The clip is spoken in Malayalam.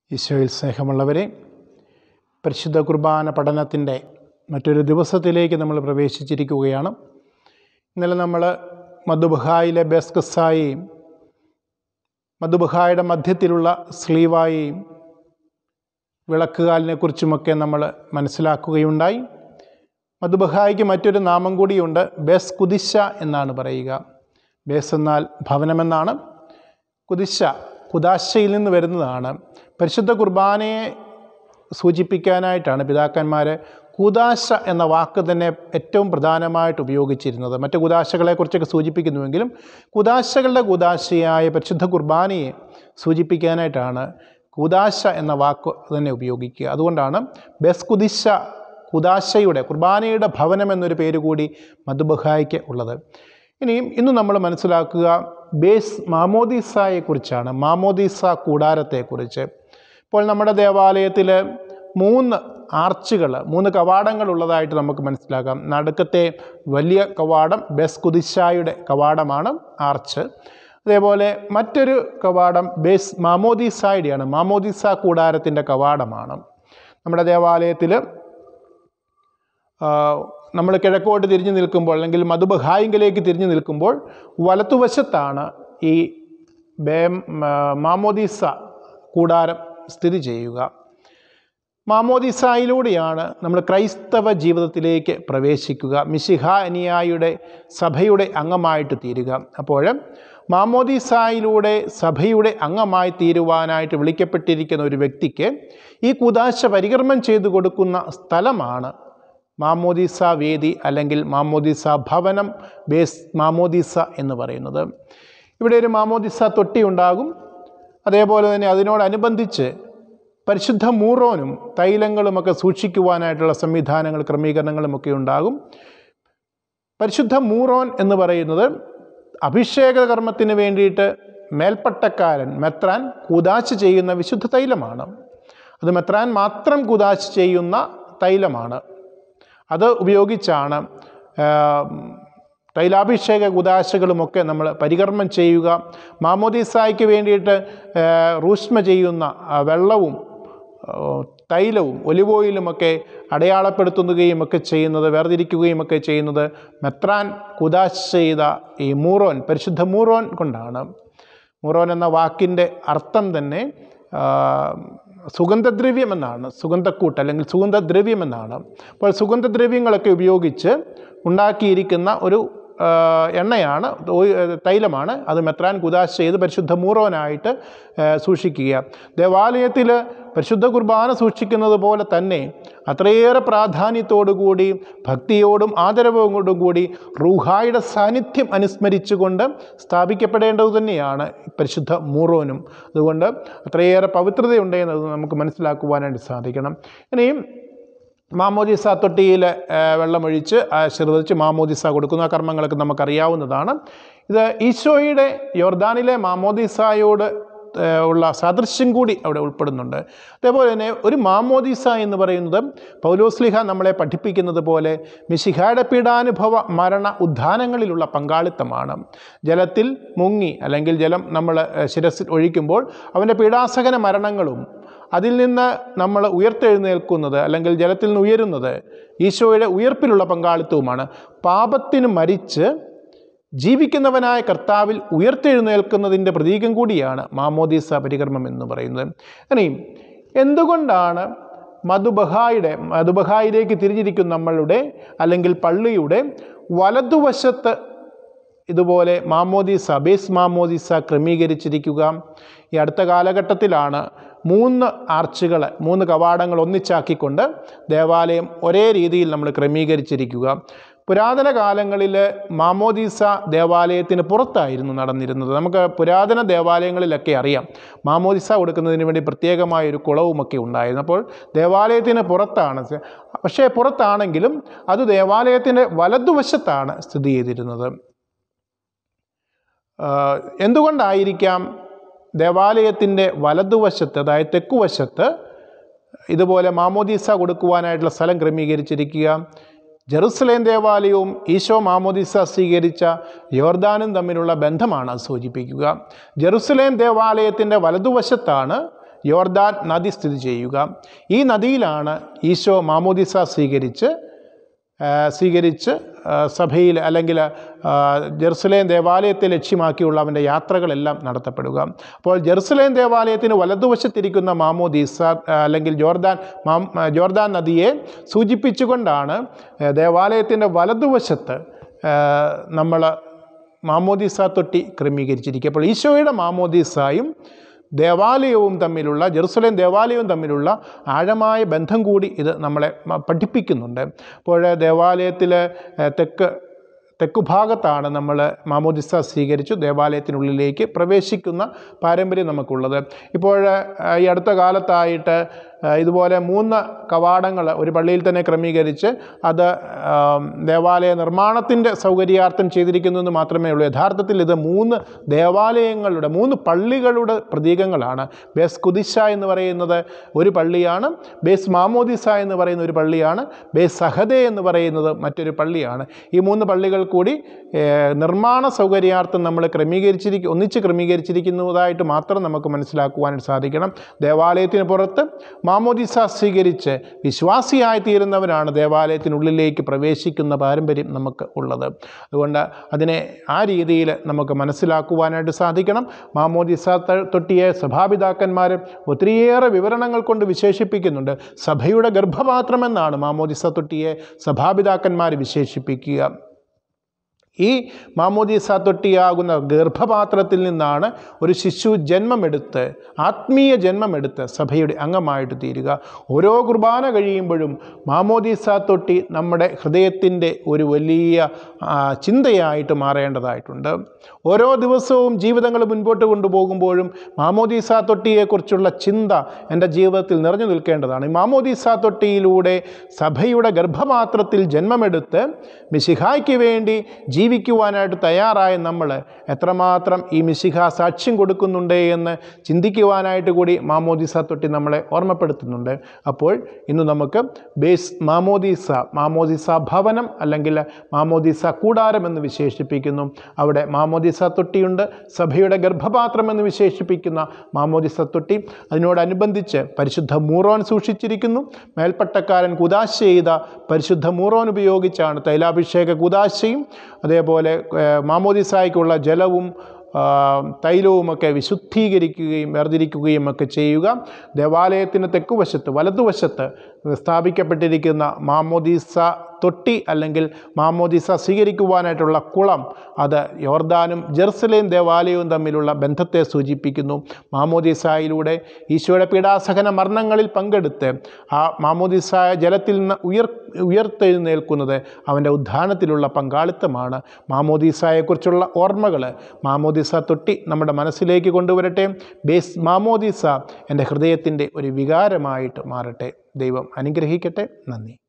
ഈശോയിൽ സ്നേഹമുള്ളവരെ പരിശുദ്ധ കുർബാന പഠനത്തിൻ്റെ മറ്റൊരു ദിവസത്തിലേക്ക് നമ്മൾ പ്രവേശിച്ചിരിക്കുകയാണ് ഇന്നലെ നമ്മൾ മധുബഹായിലെ ബേസ്കസായെയും മധുബഹായുടെ മധ്യത്തിലുള്ള സ്ലീവായെയും വിളക്കുകാലിനെ കുറിച്ചുമൊക്കെ നമ്മൾ മനസ്സിലാക്കുകയുണ്ടായി മധുബഹായിക്ക് മറ്റൊരു നാമം കൂടിയുണ്ട് ബേസ് കുദിശ എന്നാണ് പറയുക ബേസ് എന്നാൽ ഭവനമെന്നാണ് കുദിശ കുദാശയിൽ നിന്ന് വരുന്നതാണ് പരിശുദ്ധ കുർബാനയെ സൂചിപ്പിക്കാനായിട്ടാണ് പിതാക്കന്മാർ കുദാശ എന്ന വാക്ക് തന്നെ ഏറ്റവും പ്രധാനമായിട്ട് ഉപയോഗിച്ചിരുന്നത് മറ്റ് കുദാശകളെക്കുറിച്ചൊക്കെ സൂചിപ്പിക്കുന്നുവെങ്കിലും കുദാശകളുടെ കുദാശയായ പരിശുദ്ധ കുർബാനയെ സൂചിപ്പിക്കാനായിട്ടാണ് കുദാശ എന്ന വാക്ക് തന്നെ ഉപയോഗിക്കുക അതുകൊണ്ടാണ് ബെസ് കുദിശ കുദാശയുടെ കുർബാനയുടെ ഭവനം എന്നൊരു പേര് കൂടി മധുബഹായ്ക്ക് ഉള്ളത് ഇനിയും ഇന്ന് നമ്മൾ മനസ്സിലാക്കുക ബേസ് മാമോദീസായെക്കുറിച്ചാണ് മാമോദീസ കൂടാരത്തെക്കുറിച്ച് ഇപ്പോൾ നമ്മുടെ ദേവാലയത്തിൽ മൂന്ന് ആർച്ചുകൾ മൂന്ന് കവാടങ്ങൾ ഉള്ളതായിട്ട് നമുക്ക് മനസ്സിലാക്കാം നടുക്കത്തെ വലിയ കവാടം ബേസ് കുദിശായുടെ കവാടമാണ് ആർച്ച് അതേപോലെ മറ്റൊരു കവാടം ബേസ് മാമോദീസായുടെയാണ് മാമോദീസ കൂടാരത്തിൻ്റെ കവാടമാണ് നമ്മുടെ ദേവാലയത്തിൽ നമ്മൾ കിഴക്കോട്ട് തിരിഞ്ഞു നിൽക്കുമ്പോൾ അല്ലെങ്കിൽ മധുബഹായിങ്കിലേക്ക് തിരിഞ്ഞു നിൽക്കുമ്പോൾ വലത്തുവശത്താണ് ഈ ബേ മാമോദീസ കൂടാരം സ്ഥിതി ചെയ്യുക മാമോദിസായിലൂടെയാണ് നമ്മൾ ക്രൈസ്തവ ജീവിതത്തിലേക്ക് പ്രവേശിക്കുക മിശിഹ അനുയായിയുടെ സഭയുടെ അംഗമായിട്ട് തീരുക അപ്പോൾ മാമോദിസായിലൂടെ സഭയുടെ അംഗമായി തീരുവാനായിട്ട് വിളിക്കപ്പെട്ടിരിക്കുന്ന ഒരു വ്യക്തിക്ക് ഈ കുദാശ പരികർമ്മം ചെയ്തു കൊടുക്കുന്ന സ്ഥലമാണ് മാമോദിസ വേദി അല്ലെങ്കിൽ മാമോദിസ ഭവനം ബേസ് മാമോദിസ എന്ന് പറയുന്നത് ഇവിടെ ഒരു മാമോദിസ തൊട്ടി ഉണ്ടാകും അതേപോലെ തന്നെ അതിനോടനുബന്ധിച്ച് പരിശുദ്ധ മൂറോനും തൈലങ്ങളുമൊക്കെ സൂക്ഷിക്കുവാനായിട്ടുള്ള സംവിധാനങ്ങൾ ക്രമീകരണങ്ങളുമൊക്കെ ഉണ്ടാകും പരിശുദ്ധ മൂറോൻ എന്ന് പറയുന്നത് അഭിഷേക കർമ്മത്തിന് വേണ്ടിയിട്ട് മേൽപ്പട്ടക്കാരൻ മെത്രാൻ കുദാശ് ചെയ്യുന്ന വിശുദ്ധ തൈലമാണ് അത് മെത്രാൻ മാത്രം കുദാശ് ചെയ്യുന്ന തൈലമാണ് അത് ഉപയോഗിച്ചാണ് തൈലാഭിഷേക കുദാശകളുമൊക്കെ നമ്മൾ പരികർമ്മം ചെയ്യുക മാമോദീസായ്ക്ക് വേണ്ടിയിട്ട് റൂഷ്മ ചെയ്യുന്ന വെള്ളവും തൈലവും ഒലിവ് ഓയിലുമൊക്കെ അടയാളപ്പെടുത്തുകയും ഒക്കെ ചെയ്യുന്നത് വേർതിരിക്കുകയും ഒക്കെ ചെയ്യുന്നത് മെത്രാൻ കുദാശ് ചെയ്ത ഈ മൂറോൻ പരിശുദ്ധ മൂറോൻ കൊണ്ടാണ് മൂറോൻ എന്ന വാക്കിൻ്റെ അർത്ഥം തന്നെ സുഗന്ധദ്രവ്യം എന്നാണ് സുഗന്ധക്കൂട്ട് അല്ലെങ്കിൽ സുഗന്ധദ്രവ്യം എന്നാണ് അപ്പോൾ സുഗന്ധദ്രവ്യങ്ങളൊക്കെ ഉപയോഗിച്ച് ഉണ്ടാക്കിയിരിക്കുന്ന ഒരു എണ്ണയാണ് തൈലമാണ് അത് മെത്രാൻ കുദാശ് ചെയ്ത് പരിശുദ്ധ മൂറോനായിട്ട് സൂക്ഷിക്കുക ദേവാലയത്തിൽ പരിശുദ്ധ കുർബാന സൂക്ഷിക്കുന്നത് പോലെ തന്നെ അത്രയേറെ പ്രാധാന്യത്തോടുകൂടി ഭക്തിയോടും ആദരവോടും കൂടി റൂഹായുടെ സാന്നിധ്യം അനുസ്മരിച്ചുകൊണ്ട് സ്ഥാപിക്കപ്പെടേണ്ടത് തന്നെയാണ് പരിശുദ്ധ മൂറോനും അതുകൊണ്ട് അത്രയേറെ പവിത്രതയുണ്ടെന്നത് നമുക്ക് മനസ്സിലാക്കുവാനായിട്ട് സാധിക്കണം ഇനിയും മാമോദിസ തൊട്ടിയിൽ വെള്ളമൊഴിച്ച് ആശീർവദിച്ച് മാമോദിസ കൊടുക്കുന്ന കർമ്മങ്ങളൊക്കെ നമുക്കറിയാവുന്നതാണ് ഇത് ഈശോയുടെ യോർദാനിലെ മാമോദിസായോട് ഉള്ള സാദൃശ്യം കൂടി അവിടെ ഉൾപ്പെടുന്നുണ്ട് അതേപോലെ തന്നെ ഒരു മാമോദിസ എന്ന് പറയുന്നത് പൗലോസ്ലിഹ നമ്മളെ പഠിപ്പിക്കുന്നത് പോലെ മിശിഹായുടെ പീഡാനുഭവ മരണ ഉദ്ധാനങ്ങളിലുള്ള പങ്കാളിത്തമാണ് ജലത്തിൽ മുങ്ങി അല്ലെങ്കിൽ ജലം നമ്മൾ ശിരസിൽ ഒഴിക്കുമ്പോൾ അവൻ്റെ പീഡാസകന മരണങ്ങളും അതിൽ നിന്ന് നമ്മൾ ഉയർത്തെഴുന്നേൽക്കുന്നത് അല്ലെങ്കിൽ ജലത്തിൽ നിന്ന് ഉയരുന്നത് ഈശോയുടെ ഉയർപ്പിലുള്ള പങ്കാളിത്തവുമാണ് പാപത്തിന് മരിച്ച് ജീവിക്കുന്നവനായ കർത്താവിൽ ഉയർത്തെഴുന്നേൽക്കുന്നതിൻ്റെ പ്രതീകം കൂടിയാണ് മാമോദീസ പരികർമ്മം എന്ന് പറയുന്നത് ഇനിയും എന്തുകൊണ്ടാണ് മധുബഹായുടെ മധുബഹായിലേക്ക് തിരിഞ്ഞിരിക്കുന്ന നമ്മളുടെ അല്ലെങ്കിൽ പള്ളിയുടെ വലതുവശത്ത് ഇതുപോലെ മാമോദീസ ബേസ് മാമോദീസ ക്രമീകരിച്ചിരിക്കുക ഈ അടുത്ത കാലഘട്ടത്തിലാണ് മൂന്ന് ആർച്ചുകൾ മൂന്ന് കവാടങ്ങൾ ഒന്നിച്ചാക്കിക്കൊണ്ട് ദേവാലയം ഒരേ രീതിയിൽ നമ്മൾ ക്രമീകരിച്ചിരിക്കുക പുരാതന കാലങ്ങളിൽ മാമോദീസ ദേവാലയത്തിന് പുറത്തായിരുന്നു നടന്നിരുന്നത് നമുക്ക് പുരാതന ദേവാലയങ്ങളിലൊക്കെ അറിയാം മാമോദീസ കൊടുക്കുന്നതിന് വേണ്ടി പ്രത്യേകമായ ഒരു കുളവുമൊക്കെ ഉണ്ടായിരുന്നു അപ്പോൾ ദേവാലയത്തിന് പുറത്താണ് പക്ഷേ പുറത്താണെങ്കിലും അത് ദേവാലയത്തിൻ്റെ വലതുവശത്താണ് സ്ഥിതി ചെയ്തിരുന്നത് എന്തുകൊണ്ടായിരിക്കാം ദേവാലയത്തിൻ്റെ വലതുവശത്ത് അതായത് തെക്കുവശത്ത് ഇതുപോലെ മാമോദീസ കൊടുക്കുവാനായിട്ടുള്ള സ്ഥലം ക്രമീകരിച്ചിരിക്കുക ജെറുസലേം ദേവാലയവും ഈശോ മാമോദിസ സ്വീകരിച്ച യോർദാനും തമ്മിലുള്ള ബന്ധമാണ് അത് സൂചിപ്പിക്കുക ജെറുസലേം ദേവാലയത്തിൻ്റെ വലതുവശത്താണ് യോർദാൻ നദി സ്ഥിതി ചെയ്യുക ഈ നദിയിലാണ് ഈശോ മാമോദിസ സ്വീകരിച്ച് ആ, സ്വീകരിച്ച് ആ, സഭയിൽ അല്ലെങ്കിൽ ആ, ജെറുസലേം ദേവാലയത്തെ ലക്ഷ്യമാക്കിയുള്ള അവൻ്റെ യാത്രകളെല്ലാം നടത്തപ്പെടുക അപ്പോൾ ജെറുസലേം ദേവാലയത്തിന് വലതുവശത്തിരിക്കുന്ന മാമോദീസ ആ, അല്ലെങ്കിൽ ജോർദാൻ മാം ആ, ജോർദാൻ നദിയെ സൂചിപ്പിച്ചുകൊണ്ടാണ് ആ, ദേവാലയത്തിൻ്റെ വലതുവശത്ത് നമ്മൾ മാമോദീസ തൊട്ടി ക്രമീകരിച്ചിരിക്കുക അപ്പോൾ ഈശോയുടെ മാമോദീസായും ദേവാലയവും തമ്മിലുള്ള ജെറുസലേം ദേവാലയവും തമ്മിലുള്ള ആഴമായ ബന്ധം കൂടി ഇത് നമ്മളെ മ- പഠിപ്പിക്കുന്നുണ്ട് അപ്പോൾ ദേവാലയത്തിൽ തെക്ക് തെക്കു ഭാഗത്താണ് നമ്മൾ മാമോദിസ സ്വീകരിച്ചു ദേവാലയത്തിനുള്ളിലേക്ക് പ്രവേശിക്കുന്ന പാരമ്പര്യം നമുക്കുള്ളത് ഇപ്പോൾ ആ, ഈ അടുത്ത കാലത്തായിട്ട് ആ, ഇതുപോലെ മൂന്ന് കവാടങ്ങൾ ഒരു പള്ളിയിൽ തന്നെ ക്രമീകരിച്ച് അത് ആ, ദേവാലയ നിർമ്മാണത്തിൻ്റെ സൗകര്യാർത്ഥം ചെയ്തിരിക്കുന്നു എന്ന് മാത്രമേ ഉള്ളൂ യഥാർത്ഥത്തിൽ ഇത് മൂന്ന് ദേവാലയങ്ങളുടെ മൂന്ന് പള്ളികളുടെ പ്രതീകങ്ങളാണ് ബേസ് കുദിശ എന്ന് പറയുന്നത് ഒരു പള്ളിയാണ് ബേസ് മാമോദിസ എന്ന് പറയുന്ന ഒരു പള്ളിയാണ് ബേസ് സഹദേ എന്ന് പറയുന്നത് മറ്റൊരു പള്ളിയാണ് ഈ മൂന്ന് പള്ളികൾ കൂടി ഏഹ്, നിർമ്മാണ സൗകര്യാർത്ഥം നമ്മൾ ക്രമീകരിച്ചിരിക്കും ഒന്നിച്ച് ക്രമീകരിച്ചിരിക്കുന്നതായിട്ട് മാത്രം നമുക്ക് മനസ്സിലാക്കുവാനായിട്ട് സാധിക്കണം ദേവാലയത്തിന് പുറത്ത് മാമോദിസ സ്വീകരിച്ച് വിശ്വാസിയായി തീരുന്നവരാണ് ദേവാലയത്തിനുള്ളിലേക്ക് പ്രവേശിക്കുന്ന പാരമ്പര്യം നമുക്ക് ഉള്ളത് അതുകൊണ്ട് അതിനെ ആ രീതിയിൽ നമുക്ക് മനസ്സിലാക്കുവാനായിട്ട് സാധിക്കണം മാമോദിസ ത- തൊട്ടിയെ സഭാപിതാക്കന്മാർ ഒത്തിരിയേറെ വിവരണങ്ങൾ കൊണ്ട് വിശേഷിപ്പിക്കുന്നുണ്ട് സഭയുടെ ഗർഭപാത്രമെന്നാണ് മാമോദിസ തൊട്ടിയെ സഭാപിതാക്കന്മാർ വിശേഷിപ്പിക്കുക ഈ മാമോദീസ തൊട്ടിയാകുന്ന ഗർഭപാത്രത്തിൽ നിന്നാണ് ഒരു ശിശു ജന്മമെടുത്ത് ആത്മീയ ജന്മമെടുത്ത് സഭയുടെ അംഗമായിട്ട് തീരുക ഓരോ കുർബാന കഴിയുമ്പോഴും മാമോദീസ തൊട്ടി നമ്മുടെ ഹൃദയത്തിൻ്റെ ഒരു വലിയ ആ, ചിന്തയായിട്ട് മാറേണ്ടതായിട്ടുണ്ട് ഓരോ ദിവസവും ജീവിതങ്ങൾ മുൻപോട്ട് കൊണ്ടുപോകുമ്പോഴും മാമോദീസ തൊട്ടിയെക്കുറിച്ചുള്ള ചിന്ത എൻ്റെ ജീവിതത്തിൽ നിറഞ്ഞു നിൽക്കേണ്ടതാണ് ഈ മാമോദീസ തൊട്ടിയിലൂടെ സഭയുടെ ഗർഭപാത്രത്തിൽ ജന്മമെടുത്ത് മിശിഹായ്ക്ക് വേണ്ടി ജീവിക്കുവാനായിട്ട് തയ്യാറായ നമ്മൾ എത്രമാത്രം ഈ മിശിഹ സാക്ഷ്യം കൊടുക്കുന്നുണ്ട് എന്ന് ചിന്തിക്കുവാനായിട്ട് കൂടി മാമോദീസ തൊട്ടി നമ്മളെ ഓർമ്മപ്പെടുത്തുന്നുണ്ട് അപ്പോൾ ഇന്ന് നമുക്ക് ബേസ് മാമോദീസ മാമോദീസ ഭവനം അല്ലെങ്കിൽ മാമോദീസ കൂടാരം എന്ന് വിശേഷിപ്പിക്കുന്നു അവിടെ മാമോദീസ തൊട്ടിയുണ്ട് സഭയുടെ ഗർഭപാത്രം എന്ന് വിശേഷിപ്പിക്കുന്ന മാമോദീസ തൊട്ടി അതിനോടനുബന്ധിച്ച് പരിശുദ്ധ മൂറോൻ സൂക്ഷിച്ചിരിക്കുന്നു മേൽപ്പട്ടക്കാരൻ കുദാശ ചെയ്ത പരിശുദ്ധ മൂറോൻ ഉപയോഗിച്ചാണ് തൈലാഭിഷേക കുദാശയും അതേപോലെ ഏഹ്, മാമോദിസായ്ക്കുള്ള ജലവും ആ, തൈലവുമൊക്കെ വിശുദ്ധീകരിക്കുകയും വേർതിരിക്കുകയും ഒക്കെ ചെയ്യുക ദേവാലയത്തിന് തെക്കുവശത്ത് വലതുവശത്ത് സ്ഥാപിക്കപ്പെട്ടിരിക്കുന്ന മാമോദീസ തൊട്ടി അല്ലെങ്കിൽ മാമോദീസ സ്വീകരിക്കുവാനായിട്ടുള്ള കുളം അത് യോർദാനും ജെറുസലേം ദേവാലയവും തമ്മിലുള്ള ബന്ധത്തെ സൂചിപ്പിക്കുന്നു മാമോദീസായിലൂടെ ഈശോയുടെ പീഡാസഹന മരണങ്ങളിൽ പങ്കെടുത്ത് ആ മാമോദീസായ ജലത്തിൽ നിന്ന് ഉയർ ഉയർത്തെഴുന്നേൽക്കുന്നത് അവൻ്റെ ഉദ്ധാനത്തിലുള്ള പങ്കാളിത്തമാണ് മാമോദീസായെക്കുറിച്ചുള്ള ഓർമ്മകൾ മാമോദീസ തൊട്ടി നമ്മുടെ മനസ്സിലേക്ക് കൊണ്ടുവരട്ടെ ബേസ് മാമോദീസ എൻ്റെ ഹൃദയത്തിൻ്റെ ഒരു വികാരമായിട്ട് മാറട്ടെ ദൈവം അനുഗ്രഹിക്കട്ടെ നന്ദി